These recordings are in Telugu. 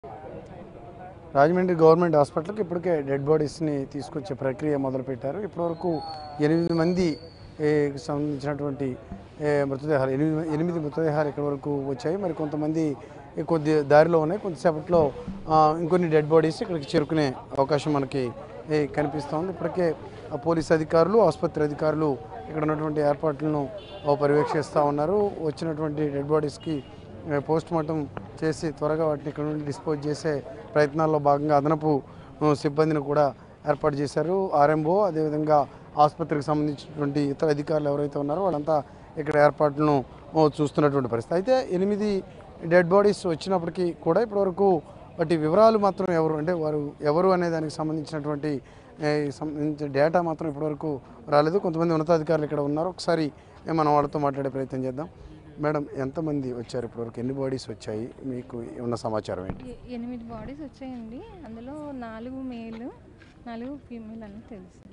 రాజమండ్రి గవర్నమెంట్ హాస్పిటల్కి ఇప్పటికే డెడ్ బాడీస్ని తీసుకొచ్చే ప్రక్రియ మొదలుపెట్టారు ఇప్పటివరకు ఎనిమిది మంది ఏ, సంబంధించినటువంటి ఏ, మృతదేహాలు ఎనిమిది ఎనిమిది మృతదేహాలు ఇక్కడ వరకు వచ్చాయి మరి కొంతమంది ఈ కొద్ది దారిలో ఉన్నాయి కొంతసేపట్లో ఆ, ఇంకొన్ని డెడ్ బాడీస్ ఇక్కడికి చేరుకునే అవకాశం మనకి ఏ, కనిపిస్తోంది ఇప్పటికే ఆ పోలీస్ అధికారులు ఆసుపత్రి అధికారులు ఇక్కడ ఉన్నటువంటి ఏర్పాట్లను ఆ, పర్యవేక్షిస్తూ ఉన్నారు వచ్చినటువంటి డెడ్ బాడీస్కి పోస్ట్ మార్టం చేసి త్వరగా వాటిని ఇక్కడ నుండి డిస్పోజ్ చేసే ప్రయత్నాల్లో భాగంగా అదనపు ఆ, సిబ్బందిని కూడా ఏర్పాటు చేశారు ఆర్ఎంఓ అదేవిధంగా ఆసుపత్రికి సంబంధించినటువంటి ఇతర అధికారులు ఎవరైతే ఉన్నారో వాళ్ళంతా ఇక్కడ ఏర్పాట్లను ఆ, చూస్తున్నటువంటి పరిస్థితి అయితే ఎనిమిది డెడ్ బాడీస్ వచ్చినప్పటికీ కూడా ఇప్పటివరకు వాటి వివరాలు మాత్రం ఎవరు అంటే వారు ఎవరు అనే దానికి సంబంధించినటువంటి ఏ, సంబంధించిన డేటా మాత్రం ఇప్పటివరకు రాలేదు కొంతమంది ఉన్నతాధికారులు ఇక్కడ ఉన్నారు ఒకసారి ఏ, మనం వాళ్ళతో మాట్లాడే ప్రయత్నం చేద్దాం మేడం ఎంతమంది వచ్చారు ఇప్పటివరకు ఎన్ని బాడీస్ వచ్చాయి మీకు ఉన్న సమాచారం ఏంటి ఎ- ఎనిమిది బాడీస్ వచ్చాయండి అందులో నాలుగు మేల్ నాలుగు ఫీమేల్ అని తెలుసు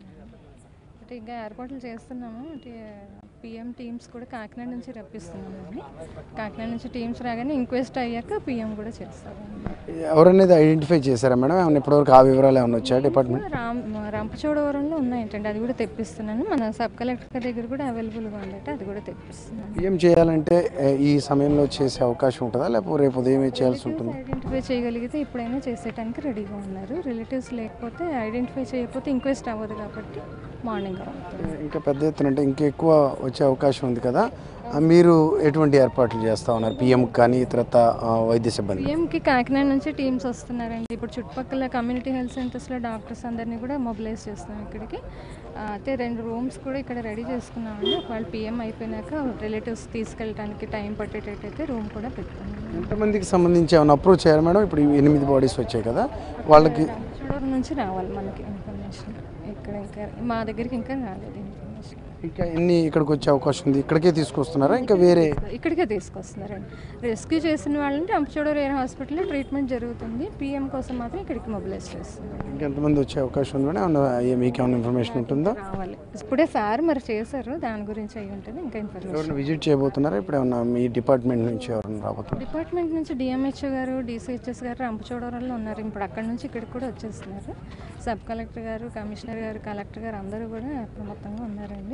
అంటే ఇంకా ఏర్పాట్లు చేస్తున్నాము అంటే పిఎం టీమ్స్ కూడా కాకినాడ నుంచి రప్పిస్తున్నామండి కాకినాడ నుంచి టీమ్స్ రాగానే ఇంక్వెస్ట్ అయ్యాక పిఎం కూడా చేస్తామండి ఎవరనేది ఐడెంటిఫై చేశారా మేడం ఏమైనా ఇప్పటివరకు ఆ వివరాలు ఏమైనా వచ్చాయా డిపార్ట్మెంట్ రామ్ రంపచోడవరంలో ఉన్నాయంటండి అది కూడా తెప్పిస్తున్నాను మన సబ్ కలెక్టర్ దగ్గర కూడా అవైలబుల్గా ఉందట అది కూడా తెప్పిస్తున్నాను ఏం చేయాలంటే ఏ, ఈ సమయంలో చేసే అవకాశం ఉంటుందా లేకపోతే రేపు ఉదయమే చేయాల్సి ఉంటుంది ఐడెంటిఫై చేయగలిగితే ఇప్పుడైనా చేసేటానికి రెడీగా ఉన్నారు రిలేటివ్స్ లేకపోతే ఐడెంటిఫై చేయకపోతే ఇంక్వెస్ట్ అవ్వదు కాబట్టి మార్నింగ్ అవుతుంది ఇంకా పెద్ద ఎత్తున అంటే ఇంకా ఎక్కువ వచ్చే అవకాశం ఉంది కదా ఆ, మీరు ఎటువంటి ఏర్పాట్లు చేస్తా ఉన్నారు పిఎం కానీ ఇతరత ఆ, వైద్య సిబ్బంది పిఎంకి కాకినాడ నుంచి టీమ్స్ వస్తున్నారండి ఇప్పుడు చుట్టుపక్కల కమ్యూనిటీ హెల్త్ సెంటర్స్లో డాక్టర్స్ అందరినీ కూడా మొబిలైజ్ చేస్తున్నాం ఇక్కడికి ఆ, అయితే రెండు రూమ్స్ కూడా ఇక్కడ రెడీ చేసుకున్నామండి ఒకవేళ పిఎం అయిపోయినాక రిలేటివ్స్ తీసుకెళ్ళడానికి టైం పట్టేటట్టయితే రూమ్ కూడా పెట్టుకున్నాం ఎంతమందికి సంబంధించి ఏమైనా అప్రోచ్ చేయాలి మేడం ఇప్పుడు ఈ ఎనిమిది బాడీస్ వచ్చాయి కదా వాళ్ళకి చూడూరు నుంచి రావాలి మనకి ఇన్ఫర్మేషన్ ఇక్కడ ఇంకా మా దగ్గరికి ఇంకా రాలేదు ఇన్ఫర్మేషన్ ఇంకా ఎన్ని ఇక్కడికి వచ్చే అవకాశం ఉంది ఇక్కడికే తీసుకొస్తున్నారా ఇంకా వేరే ఇక్కడికే తీసుకొస్తున్నారండి రెస్క్యూ చేసిన వాళ్ళని రంపచోడవరం ఎయిర్ హాస్పిటల్లో ట్రీట్మెంట్ జరుగుతుంది పిఎం కోసం మాత్రం ఇక్కడికి మొబిలైజ్ చేస్తున్నారు ఇంకెంతమంది వచ్చే అవకాశం ఉంది మేడం ఏమన్నా ఏ- మీకు ఏమైనా ఇన్ఫర్మేషన్ ఉంటుందా రావాలి ఇప్పుడే సార్ మరి చేశారు దాని గురించి అయి ఉంటుంది ఇంకా ఇన్ఫర్మేషన్ ఎవరైనా విజిట్ చేయబోతున్నారా ఇప్పుడు ఏమన్నా మీ డిపార్ట్మెంట్ నుంచి ఎవరైనా రాబోతున్నారు డిపార్ట్మెంట్ నుంచి డిఎంహెచ్ఓ గారు డిసిహెచ్ఎస్ గారు రంపచోడవరంలో ఉన్నారు ఇప్పుడు అక్కడ నుంచి ఇక్కడికి కూడా వచ్చేస్తున్నారు సబ్ కలెక్టర్ గారు కమిషనర్ గారు కలెక్టర్ గారు అందరూ కూడా అప్రమత్తంగా ఉన్నారండి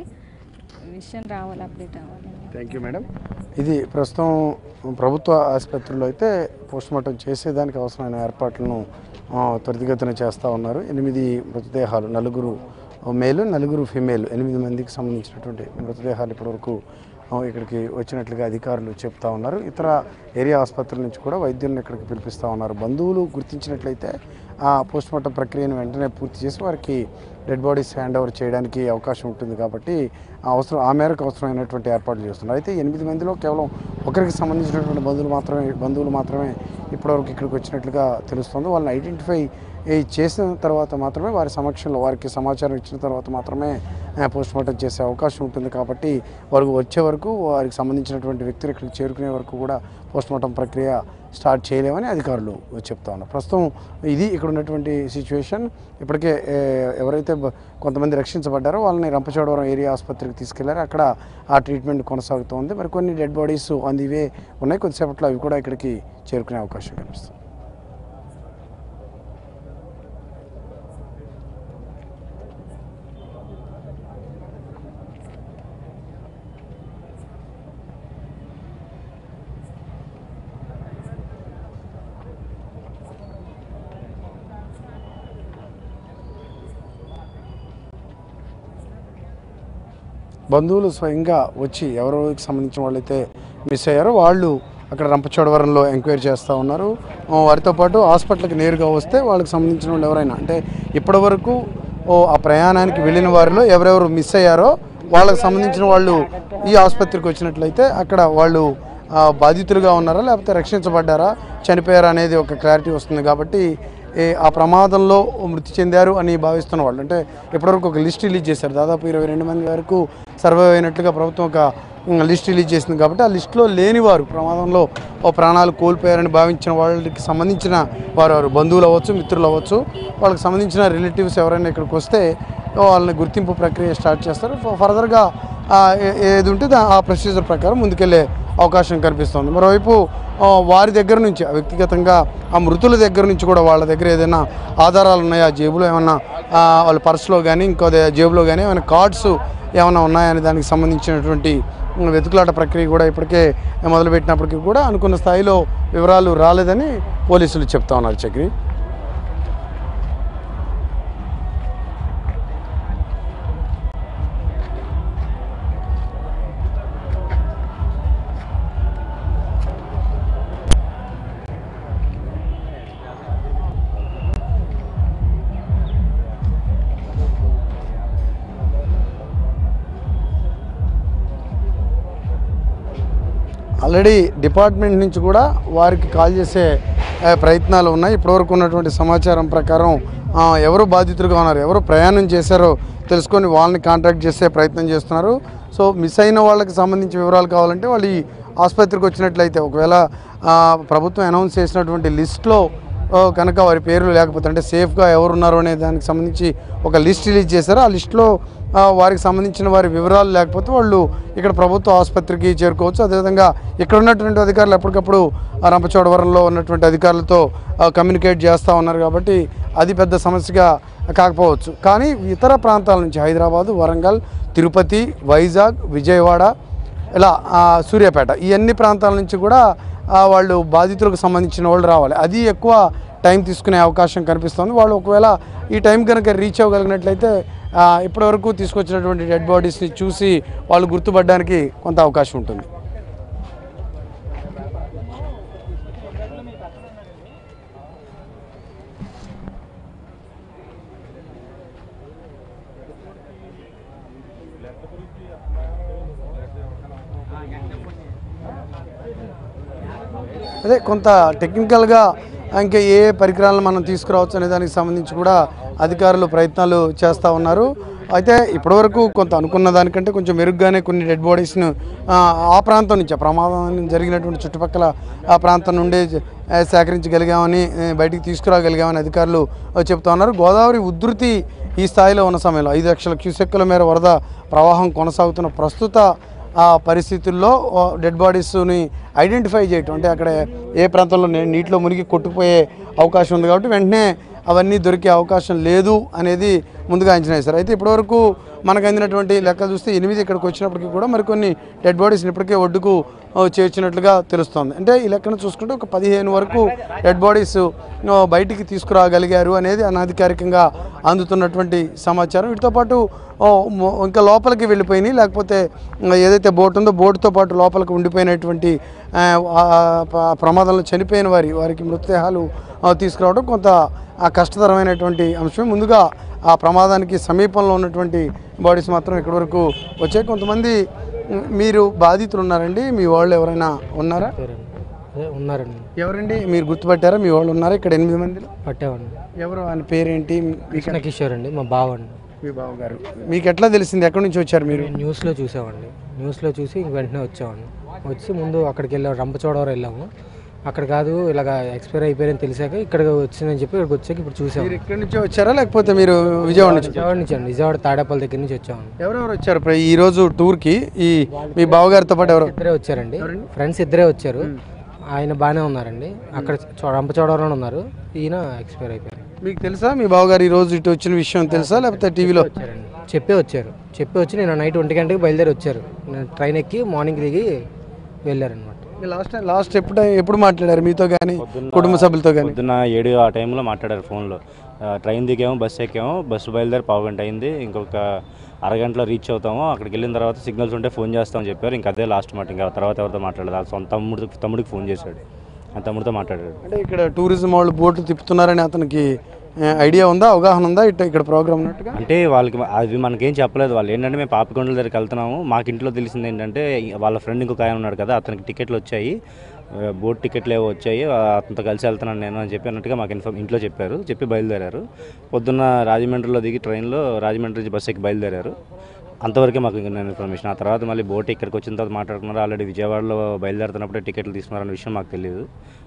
విషయం రావాలి అప్డేట్ అవ్వాలి థ్యాంక్ యూ మేడం ఇది ప్రస్తుతం ప్రభుత్వ ఆసుపత్రిలో అయితే పోస్ట్మార్టం చేసేదానికి అవసరమైన ఏర్పాట్లను ఆ, త్వరితగతిన చేస్తూ ఉన్నారు ఎనిమిది మృతదేహాలు నలుగురు మేలు నలుగురు ఫిమేల్ ఎనిమిది మందికి సంబంధించినటువంటి మృతదేహాలు ఇప్పటివరకు ఆ, ఇక్కడికి వచ్చినట్లుగా అధికారులు చెప్తా ఉన్నారు ఇతర ఏరియా ఆసుపత్రుల నుంచి కూడా వైద్యులను ఇక్కడికి పిలిపిస్తూ ఉన్నారు బంధువులు గుర్తించినట్లయితే ఆ పోస్ట్మార్టం ప్రక్రియను వెంటనే పూర్తి చేసి వారికి డెడ్ బాడీస్ హ్యాండ్ ఓవర్ చేయడానికి అవకాశం ఉంటుంది కాబట్టి ఆ అవసరం ఆ మేరకు అవసరమైనటువంటి ఏర్పాట్లు చేస్తున్నారు అయితే ఎనిమిది మందిలో కేవలం ఒకరికి సంబంధించినటువంటి బంధువులు మాత్రమే బంధువులు మాత్రమే ఇప్పటివరకు ఇక్కడికి వచ్చినట్లుగా తెలుస్తుంది వాళ్ళని ఐడెంటిఫై చేసిన తర్వాత మాత్రమే వారి సమక్షంలో వారికి సమాచారం ఇచ్చిన తర్వాత మాత్రమే పోస్ట్ మార్టం చేసే అవకాశం ఉంటుంది కాబట్టి వారు వచ్చే వరకు వారికి సంబంధించినటువంటి వ్యక్తులు ఇక్కడికి చేరుకునే వరకు కూడా పోస్ట్ మార్టం ప్రక్రియ స్టార్ట్ చేయలేమని అధికారులు చెప్తా ఉన్నారు ప్రస్తుతం ఇది ఇక్కడ ఉన్నటువంటి సిచ్యువేషన్ ఇప్పటికే ఏ, ఎవరైతే బ- కొంతమంది రక్షించబడ్డారో వాళ్ళని రంపచోడవరం ఏరియా ఆసుపత్రికి తీసుకెళ్లారు అక్కడ ఆ ట్రీట్మెంట్ కొనసాగుతోంది మరి కొన్ని dead bodies on the way ఉన్నాయి కొద్దిసేపట్లో అవి కూడా ఇక్కడికి చేరుకునే అవకాశం కనిపిస్తుంది బంధువులు స్వయంగా వచ్చి ఎవరికి సంబంధించిన వాళ్ళైతే మిస్ అయ్యారో వాళ్ళు అక్కడ రంపచోడవరంలో ఎంక్వైరీ చేస్తూ ఉన్నారు ఆ, వారితో పాటు హాస్పిటల్కి నేరుగా వస్తే వాళ్ళకి సంబంధించిన వాళ్ళు ఎవరైనా అంటే ఇప్పటివరకు ఓ ఆ ప్రయాణానికి వెళ్ళిన వారిలో ఎవరెవరు మిస్ అయ్యారో వాళ్ళకి సంబంధించిన వాళ్ళు ఈ ఆసుపత్రికి వచ్చినట్లయితే అక్కడ వాళ్ళు ఆ, బాధితులుగా ఉన్నారా లేకపోతే రక్షించబడ్డారా చనిపోయారా అనేది ఒక క్లారిటీ వస్తుంది కాబట్టి ఏ ఆ ప్రమాదంలో మృతి చెందారు అని భావిస్తున్న వాళ్ళు అంటే ఇప్పటివరకు ఒక లిస్ట్ రిలీజ్ చేశారు దాదాపు ఇరవై రెండు మంది వరకు సర్వైవ్ అయినట్లుగా ప్రభుత్వం ఒక ఉమ్, లిస్ట్ రిలీజ్ చేసింది కాబట్టి ఆ లిస్టులో లేనివారు ప్రమాదంలో ఓ ప్రాణాలు కోల్పోయారని భావించిన వాళ్ళకి సంబంధించిన వారు వారు బంధువులు అవ్వచ్చు మిత్రులు అవ్వచ్చు వాళ్ళకి సంబంధించిన రిలేటివ్స్ ఎవరైనా ఇక్కడికి వస్తే వాళ్ళని గుర్తింపు ప్రక్రియ స్టార్ట్ చేస్తారు ఫ- ఫర్దర్గా ఆ, ఏ- ఏది ఉంటే దా- ఆ ప్రొసీజర్ ప్రకారం ముందుకెళ్ళే అవకాశం కనిపిస్తోంది మరోవైపు ఆ, వారి దగ్గర నుంచి ఆ వ్యక్తిగతంగా ఆ మృతుల దగ్గర నుంచి కూడా వాళ్ళ దగ్గర ఏదైనా ఆధారాలు ఉన్నాయా జేబులో ఏమన్నా ఆ, వాళ్ళ పర్సులో కానీ ఇంకో దే- జేబులో కానీ ఏమైనా కార్డ్స్ ఏమైనా ఉన్నాయని దానికి సంబంధించినటువంటి ఉమ్, వెతుకులాట ప్రక్రియ కూడా ఇప్పటికే మొదలుపెట్టినప్పటికీ కూడా అనుకున్న స్థాయిలో వివరాలు రాలేదని పోలీసులు చెప్తా ఉన్నారు చక్రి ఆల్రెడీ డిపార్ట్మెంట్ నుంచి కూడా వారికి కాల్ చేసే ఆ, ప్రయత్నాలు ఉన్నాయి ఇప్పటివరకు ఉన్నటువంటి సమాచారం ప్రకారం ఆ, ఎవరు బాధితులుగా ఉన్నారు ఎవరు ప్రయాణం చేశారో తెలుసుకొని వాళ్ళని కాంటాక్ట్ చేసే ప్రయత్నం చేస్తున్నారు సో మిస్ అయిన వాళ్ళకి సంబంధించి వివరాలు కావాలంటే వాళ్ళు ఈ ఆసుపత్రికి వచ్చినట్లయితే ఒకవేళ ఆ, ప్రభుత్వం అనౌన్స్ చేసినటువంటి లిస్ట్లో ఓ, కనుక వారి పేర్లు లేకపోతే అంటే సేఫ్గా ఎవరున్నారు అనే దానికి సంబంధించి ఒక లిస్ట్ రిలీజ్ చేశారు ఆ లిస్ట్లో ఆ, వారికి సంబంధించిన వారి వివరాలు లేకపోతే వాళ్ళు ఇక్కడ ప్రభుత్వ ఆసుపత్రికి చేరుకోవచ్చు అదేవిధంగా ఇక్కడ ఉన్నటువంటి అధికారులు ఎప్పటికప్పుడు ఆ రంపచోడవరంలో ఉన్నటువంటి అధికారులతో ఆ, కమ్యూనికేట్ చేస్తూ ఉన్నారు కాబట్టి అది పెద్ద సమస్యగా కాకపోవచ్చు కానీ ఇతర ప్రాంతాల నుంచి హైదరాబాదు వరంగల్ తిరుపతి వైజాగ్ విజయవాడ ఇలా ఆ, సూర్యాపేట ఈ అన్ని ప్రాంతాల నుంచి కూడా ఆ, వాళ్ళు బాధితులకు సంబంధించిన వాళ్ళు రావాలి అది ఎక్కువ టైం తీసుకునే అవకాశం కనిపిస్తుంది వాళ్ళు ఒకవేళ ఈ టైం కనుక రీచ్ అవ్వగలిగినట్లయితే ఆ, ఇప్పటివరకు తీసుకొచ్చినటువంటి డెడ్ బాడీస్ని చూసి వాళ్ళు గుర్తుపడడానికి కొంత అవకాశం ఉంటుంది అదే కొంత టెక్నికల్గా ఇంకా ఏ ఏ పరికరాలను మనం తీసుకురావచ్చు అనే దానికి సంబంధించి కూడా అధికారులు ప్రయత్నాలు చేస్తూ ఉన్నారు అయితే ఇప్పటివరకు కొంత అనుకున్న దానికంటే కొంచెం మెరుగ్గానే కొన్ని డెడ్ బాడీస్ను ఆ, ఆ ప్రాంతం నుంచి ఆ ప్రమాదం జరిగినటువంటి చుట్టుపక్కల ఆ ప్రాంతం నుండే ఆ, సేకరించగలిగామని ఆ, బయటికి తీసుకురాగలిగామని అధికారులు ఆ, చెప్తా ఉన్నారు గోదావరి ఉధృతి ఈ స్థాయిలో ఉన్న సమయంలో ఐదు లక్షల క్యూసెక్కుల మేర వరద ప్రవాహం కొనసాగుతున్న ప్రస్తుత ఆ పరిస్థితుల్లో ఓ డెడ్ బాడీస్ని ఐడెంటిఫై చేయటం అంటే అక్కడ ఏ ప్రాంతంలో నే- నీటిలో మునిగి కొట్టుకుపోయే అవకాశం ఉంది కాబట్టి వెంటనే అవన్నీ దొరికే అవకాశం లేదు అనేది ముందుగా అంచనా వేశారు అయితే ఇప్పటివరకు మనకు అందినటువంటి లెక్కలు చూస్తే ఎనిమిది ఇక్కడికి వచ్చినప్పటికీ కూడా మరికొన్ని డెడ్ బాడీస్ని ఇప్పటికే ఒడ్డుకు ఆ, చేర్చినట్లుగా తెలుస్తోంది అంటే ఈ లెక్కను చూసుకుంటే ఒక పదిహేను వరకు డెడ్ బాడీస్ ఆ, బయటికి తీసుకురాగలిగారు అనేది అనధికారికంగా అందుతున్నటువంటి సమాచారం వీటితో పాటు ఓ, మొ- ఇంకా లోపలికి వెళ్ళిపోయినాయి లేకపోతే ఇంకా ఏదైతే బోట్ ఉందో బోటుతో పాటు లోపలికి ఉండిపోయినటువంటి ఆ, ఆ ప- ప్రమాదంలో చనిపోయిన వారి వారికి మృతదేహాలు ఆ, తీసుకురావడం కొంత ఆ కష్టతరమైనటువంటి అంశం ముందుగా ఆ ప్రమాదానికి సమీపంలో ఉన్నటువంటి బాడీస్ మాత్రం ఇక్కడి వరకు వచ్చాయి కొంతమంది మ్, మీరు బాధితులు ఉన్నారండి మీ వాళ్ళు ఎవరైనా ఉన్నారా పేరండి అదే ఉన్నారండి ఎవరండి మీరు గుర్తుపట్టారా మీ వాళ్ళు ఉన్నారా ఇక్కడ ఎనిమిది మందిలో పట్టామండి ఎవరు ఆయన పేరేంటి మీ కృష్ణ కిషోర్ అండి మా బావ అండి మీ బావగారు మీకు ఎట్లా తెలిసింది ఎక్కడి నుంచి వచ్చారు మీరు మేము న్యూస్లో చూసామండి న్యూస్లో చూసి ఇంక వెంటనే వచ్చామండి వచ్చి ముందు అక్కడికి వెళ్ళాము రంపచోడవరం వెళ్ళాము అక్కడ కాదు ఇలాగ ఎక్స్పైర్ అయిపోయారని తెలిసాక ఇక్కడ వచ్చిందని చెప్పి ఇక్కడికి వచ్చాక ఇప్పుడు చూసాము మీరు ఇక్కడి నుంచి వచ్చారా లేకపోతే మీరు విజయవాడ నుంచి విజయవాడ నుంచి అండి విజయవాడ తాడేపల్లి దగ్గర నుంచి వచ్చామండి ఎవరెవరు వచ్చారు ప్ర- ఈ రోజు టూర్కి ఈ మీ బావగారితో పాటు ఎవరు ఇద్దరే వచ్చారండి ఫ్రెండ్స్ ఇద్దరే వచ్చారు ఆయన బాగానే ఉన్నారండి అక్కడ చో- రంపచోడవరం ఉన్నారు ఈయన ఎక్స్పైర్ అయిపోయారు మీకు తెలుసా మీ బావగారు ఈ రోజు ఇటు వచ్చిన విషయం తెలుసా లేకపోతే టీవీలో వచ్చారండి చెప్పే వచ్చారు చెప్పి వచ్చి నేను నైట్ ఒంటి గంటకి బయలుదేరి వచ్చారు నేను ట్రైన్ ఎక్కి మార్నింగ్ దిగి వెళ్ళారనమాట లాస్ట్ టైం లాస్ట్ ఎప్పుడు ఎప్పుడు మాట్లాడారు మీతో కానీ కుటుంబ సభ్యులతో కానీ పొద్దున్న ఏడు ఆ టైంలో మాట్లాడారు ఫోన్లో ఆ, ట్రైన్ దిగాము బస్సు ఎక్కాము బస్సు బయలుదేరి పావు గంట అయింది ఇంకొక అరగంటలో రీచ్ అవుతాము అక్కడికి వెళ్ళిన తర్వాత సిగ్నల్స్ ఉంటే ఫోన్ చేస్తామని చెప్పారు ఇంకా అదే లాస్ట్ మాట ఇంకా తర్వాత ఎవరితో మాట్లాడలేదు వాళ్ళ సొంత తమ్ముడు తమ్ముడికి ఫోన్ చేశాడు ఆ తమ్ముడితో మాట్లాడాడు అంటే ఇక్కడ టూరిజం వాళ్ళు బోట్లు తిప్పుతున్నారని అతనికి ఆ, ఐడియా ఉందా అవగాహన ఉందా ఇట్ట ఇక్కడ ప్రోగ్రామ్ ఉన్నట్టుగా అంటే వాళ్ళకి అది మనకేం చెప్పలేదు వాళ్ళు ఏంటంటే మేము పాపికొండల దగ్గరికి వెళ్తున్నాము మాకు ఇంట్లో తెలిసింది ఏంటంటే వాళ్ళ ఫ్రెండ్ ఇంకొక ఆయన ఉన్నాడు కదా అతనికి టికెట్లు వచ్చాయి ఆ, బోట్ టికెట్లు ఏవో వచ్చాయి ఆ, అతనితో కలిసి వెళ్తున్నాను నేను అని చెప్పి అన్నట్టుగా మాకు ఇన్ఫామ్ ఇంట్లో చెప్పారు చెప్పి బయలుదేరారు పొద్దున్న రాజమండ్రిలో దిగి ట్రైన్లో రాజమండ్రి నుంచి బస్సు ఎక్కి బయలుదేరారు అంతవరకే మాకు ఇంకా ఇన్ఫర్మేషన్ ఆ తర్వాత మళ్ళీ బోట్ ఇక్కడికి వచ్చిన తర్వాత మాట్లాడుకున్నారు ఆల్రెడీ విజయవాడలో బయలుదేరుతున్నప్పుడే టికెట్లు తీసుకున్నారన్న విషయం మాకు తెలియదు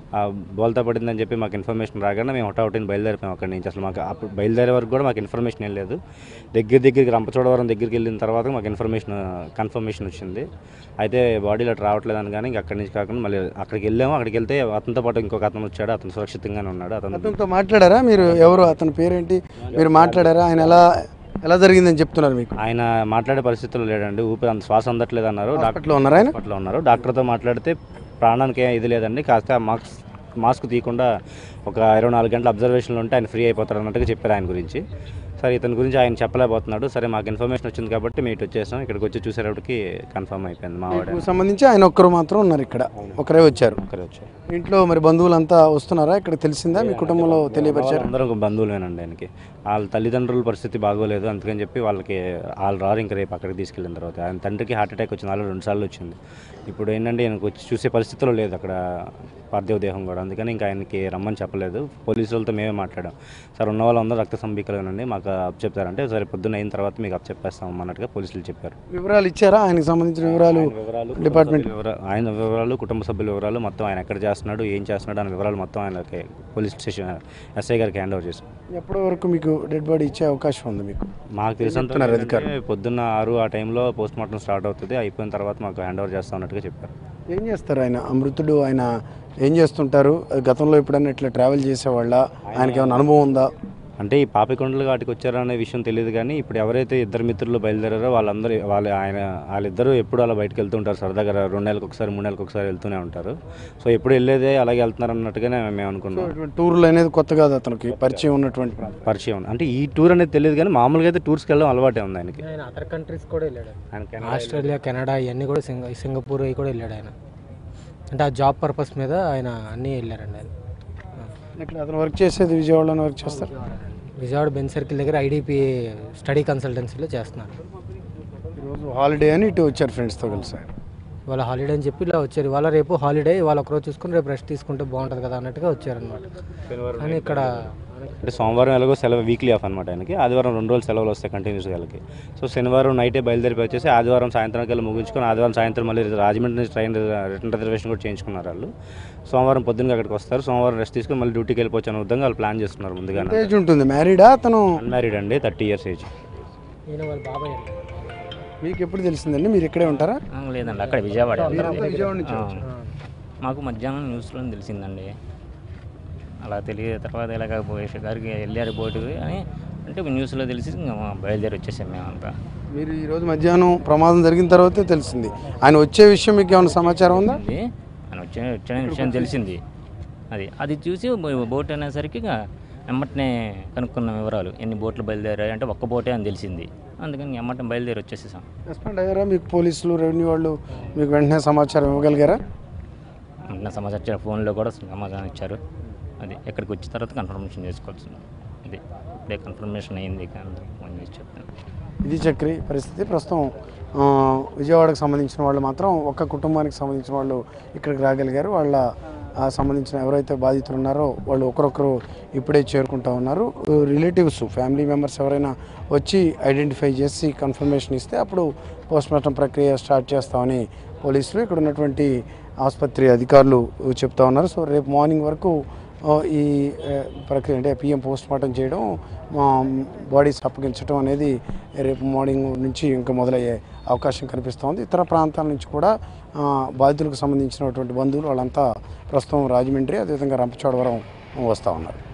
ఆ బోల్తా పడిందని చెప్పి మాకు ఇన్ఫర్మేషన్ రాగానే మేము హుటాహుటిని బయలుదేరిపోయాం అక్కడి నుంచి అసలు మాకు అప్పుడు బయలుదేరే వరకు కూడా మాకు ఇన్ఫర్మేషన్ ఏం లేదు దగ్గర దగ్గరికి రంపచోడవరం దగ్గరికి వెళ్ళిన తర్వాత మాకు ఇన్ఫర్మేషన్ కన్ఫర్మేషన్ వచ్చింది అయితే బాడీలో అటు రావట్లేదు అని కానీ ఇంక అక్కడి నుంచి కాకుండా మళ్ళీ అక్కడికి వెళ్ళాము అక్కడికి వెళ్తే అతనితో పాటు ఇంకొక అతను వచ్చాడు అతను సురక్షితంగానే ఉన్నాడు అతను అతనితో మాట్లాడారా మీరు ఎవరు అతని పేరేంటి మీరు మాట్లాడారా ఆయన ఎలా ఎలా జరిగిందని చెప్తున్నారు మీకు ఆయన మాట్లాడే పరిస్థితుల్లో లేడండి ఊపిరి అంత శ్వాస అందట్లేదు అన్నారు డాక్టర్ హాస్పిటల్లో ఉన్నారా ఆయన హాస్పిటల్లో ఉన్నారు డాక్టర్తో మాట్లాడితే ప్రాణానికి ఏం ఇది లేదండి కాస్త మాస్క్ మాస్క్ తీయకుండా ఒక ఇరవై నాలుగు గంటల అబ్జర్వేషన్లో ఉంటే ఆయన ఫ్రీ అయిపోతారు అన్నట్టుగా చెప్పారు ఆయన గురించి సరే ఇతని గురించి ఆయన చెప్పలేకపోతున్నాడు సరే మాకు ఇన్ఫర్మేషన్ వచ్చింది కాబట్టి మేము ఇటు వచ్చేసాం ఇక్కడికి వచ్చి చూసేటప్పటికి కన్ఫర్మ్ అయిపోయింది మా వాడే మీకు సంబంధించి ఆయన ఒక్కరు మాత్రం ఉన్నారు ఇక్కడ ఒకరే వచ్చారు ఒకరే వచ్చారు ఇంట్లో మరి బంధువులంతా వస్తున్నారా ఇక్కడ తెలిసిందా మీ కుటుంబంలో తెలియపరిచారు అందరం ఒక బంధువులేనండి ఆయనకి వాళ్ళ తల్లిదండ్రుల పరిస్థితి బాగోలేదు అందుకని చెప్పి వాళ్ళకి వాళ్ళు రారు ఇంకా రేపు అక్కడికి తీసుకెళ్ళిన తర్వాత ఆయన తండ్రికి హార్ట్ అటాక్ వచ్చింది వాళ్ళు రెండు సార్లు వచ్చింది ఇప్పుడు ఏంటంటే ఆయనకు వచ్చి చూసే పరిస్థితిలో లేదు అక్కడ పార్థివ దేహం కూడా అందుకని ఇంకా ఆయనకి రమ్మని చెప్పలేదు పోలీసు వాళ్ళతో మేమే మాట్లాడాం సార్ ఉన్న వాళ్ళందరూ రక్త సంబీకలేనండి మాకు అప్ చెప్తారంటే సరే పొద్దున్న అయిన తర్వాత మీకు అప్ చెప్పేస్తాం అన్నట్టుగా పోలీసులు చెప్పారు వివరాలు ఇచ్చారా ఆయనకు సంబంధించిన వివరాలు వివరాలు డిపార్ట్మెంట్ వివరా- ఆయన వివరాలు కుటుంబ సభ్యుల వివరాలు మొత్తం ఆయన ఎక్కడ చేస్తున్నాడు ఏం చేస్తున్నాడు అనే వివరాలు మొత్తం ఆయనకి పోలీస్ స్టేషన్ ఎస్ఐ గారికి హ్యాండ్ ఓవర్ చేశాం ఎప్పటి వరకు మీకు డెడ్ బాడీ ఇచ్చే అవకాశం ఉంది మీకు మాకు తెలిసినంత చెప్తున్నారు వరకు ఏంటంటే పొద్దున్న ఆరు ఆ టైంలో పోస్ట్ మార్టం స్టార్ట్ అవుతుంది అయిపోయిన తర్వాత మాకు హ్యాండ్ ఓవర్ చేస్తాం అన్నట్టుగా చెప్పారు ఏం చేస్తారు ఆయన ఆ మృతుడు ఆయన ఏం చేస్తుంటారు గతంలో ఎప్పుడైనా ఇట్లా ట్రావెల్ చేసేవాళ్ళ ఆయనకి ఏమైనా అనుభవం ఉందా అంటే ఈ పాపికొండలు వాటికి వచ్చారనే విషయం తెలియదు కానీ ఇప్పుడు ఎవరైతే ఇద్దరు మిత్రులు బయలుదేరారో వాళ్ళందరూ వాళ్ళ ఆయన వాళ్ళిద్దరూ ఎప్పుడు అలా బయటకు వెళ్తూ ఉంటారు సరదాగా రెండు నెలలకు ఒకసారి మూడు నెలలకు ఒకసారి వెళ్తూనే ఉంటారు సో ఎప్పుడు వెళ్ళేదే అలాగే వెళ్తున్నారు అన్నట్టుగానే మేము అనుకున్నాం ఇటువంటి టూర్లు అనేది కొత్త కాదు అతనికి పరిచయం ఉన్నటువంటి ప్రాంతం. పరిచయం ఉంది. అంటే ఈ టూర్ అనేది తెలియదు కానీ మామూలుగా అయితే టూర్స్కి వెళ్ళడం అలవాటే ఉంది ఆయనకి ఆయన అదర్ కంట్రీస్ కూడా వెళ్ళాడు ఆయన కెనడా ఆస్ట్రేలియా కెనడా ఇవన్నీ కూడా సింగ సింగపూర్ అవి కూడా వెళ్ళాడు ఆయన అంటే ఆ జాబ్ పర్పస్ మీద ఆయన అన్నీ వెళ్ళారండి ఆయన ఇక్కడ అతను వర్క్ చేసేది విజయవాడలో వర్క్ చేస్తారు విజయవాడ బెంచ్ సర్కిల్ దగ్గర ఐడిపి స్టడీ కన్సల్టెన్సీలో చేస్తున్నారు ఈరోజు హాలిడే అని ఇటు వచ్చారు ఫ్రెండ్స్తో కలిసి వాళ్ళ హాలిడే అని చెప్పి ఇలా వచ్చారు ఇవాళ రేపు హాలిడే వాళ్ళ ఒకరోజు చూసుకుని రేపు రెస్ట్ తీసుకుంటే బాగుంటుంది కదా అన్నట్టుగా వచ్చారనమాట కానీ ఇక్కడ అంటే సోమవారం ఎలాగో సెలవు వీక్లీ ఆఫ్ అనమాట ఆయనకి ఆదివారం రెండు రోజులు సెలవులు వస్తాయి కంటిన్యూస్గా వాళ్ళకి సో శనివారం నైటే బయలుదేరి వచ్చేసి ఆదివారం సాయంత్రం కల్లా ముగించుకొని ఆదివారం సాయంత్రం మళ్ళీ రాజమండ్రి నుంచి ట్రైన్ రిటర్న్ రిజర్వేషన్ కూడా చేయించుకున్నారు వాళ్ళు సోమవారం పొద్దున్న అక్కడికి వస్తారు సోమవారం రెస్ట్ తీసుకొని మళ్ళీ డ్యూటీకి వెళ్ళిపోవచ్చు అనే విధంగా వాళ్ళు ప్లాన్ చేస్తున్నారు ముందుగానే ఏజ్ ఉంటుంది మ్యారీడా అతను అన్మ్యారీడ్ అండి థర్టీ ఇయర్స్ ఏజ్ ఈయన వాళ్ళ బాబాయ్ అండి మీకు ఎప్పుడు తెలిసిందండి మీరు ఇక్కడే ఉంటారా ఆ, లేదండి అక్కడ విజయవాడ విజయవాడ నుంచి ఆ. మాకు మధ్యాహ్నం న్యూస్లో తెలిసిందండి అలా తెలియ తర్వాత ఇలాగ భువనేశ్వర్ గారికి వెళ్ళారు బోటుకి అని అంటే న్యూస్లో తెలిసి ఇంకా బయలుదేరి వచ్చేసాం మేమంతా మీరు ఈరోజు మధ్యాహ్నం ప్రమాదం జరిగిన తర్వాతే తెలిసింది ఆయన వచ్చే విషయం మీకు ఏమైనా సమాచారం ఉందా ఉంది అని వచ్చిన వచ్చిన విషయం తెలిసింది అది అది చూసి బో- బోట్ అనేసరికి ఇక ఎమ్మటనే కనుక్కున్న వివరాలు ఎన్ని బోట్లు బయలుదేరాయి అంటే ఒక్క బోటే అని తెలిసింది అందుకని ఎమ్మటనే బయలుదేరి వచ్చేసేసాం రెస్పాండ్ అయ్యారా మీకు పోలీసులు రెవెన్యూ వాళ్ళు మీకు వెంటనే సమాచారం ఇవ్వగలిగారా ఉన్న సమాచారం ఫోన్లో కూడా సమాధానం ఇచ్చారు అది ఎక్కడికి వచ్చిన తర్వాత కన్ఫర్మేషన్ చేసుకోవచ్చు అది ఇప్పుడే కన్ఫర్మేషన్ అయింది కానీ ఫోన్ చేసి చెప్తాను ఇది చక్రి పరిస్థితి ప్రస్తుతం ఆ, విజయవాడకు సంబంధించిన వాళ్ళు మాత్రం ఒక్క కుటుంబానికి సంబంధించిన వాళ్ళు ఇక్కడికి రాగలిగారు వాళ్ళ ఆ, సంబంధించిన ఎవరైతే బాధితులు ఉన్నారో వాళ్ళు ఒకరొకరు ఇప్పుడే చేరుకుంటా ఉన్నారు రిలేటివ్స్ ఫ్యామిలీ మెంబర్స్ ఎవరైనా వచ్చి ఐడెంటిఫై చేసి కన్ఫర్మేషన్ ఇస్తే అప్పుడు పోస్ట్ మార్టం ప్రక్రియ స్టార్ట్ చేస్తామని పోలీసులు ఇక్కడ ఉన్నటువంటి ఆసుపత్రి అధికారులు చెప్తా ఉన్నారు సో రేపు మార్నింగ్ వరకు ఆ, ఈ ఆ, ప్రక్రియ అంటే పిఎం పోస్ట్ మార్టం చేయడం బాడీస్ అప్పగించడం అనేది రేపు మార్నింగ్ నుంచి ఇంకా మొదలయ్యే అవకాశం కనిపిస్తోంది ఇతర ప్రాంతాల నుంచి కూడా ఆ, బాధితులకు సంబంధించినటువంటి బంధువులు వాళ్ళంతా ప్రస్తుతం రాజమండ్రి అదేవిధంగా రంపచోడవరం వస్తూ ఉన్నారు